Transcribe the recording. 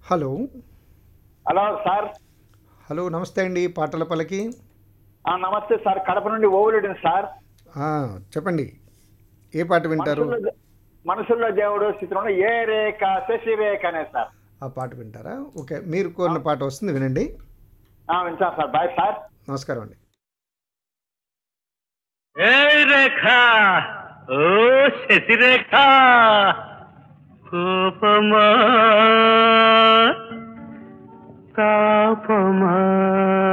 hello hello sir hello నమస్తే అండి పాటల పలకి ఆ, నమస్తే సార్ కడప నుండి ఓవులుడిని సార్ ఆ, చెప్పండి ఏ పాట వింటారు మనసుల్లో మనసుల్లో దేవుడు చిత్రంలో ఏ రేఖ శశి రేఖ అనే సార్ ఆ పాట వింటారా ఓకే మీరు కోరిన పాట వస్తుంది వినండి ఆ, వింటాను సార్ బాయ్ సార్ నమస్కారం అండి ఏ రేఖ ఓ శశిరేఖ కోపమా తాపమా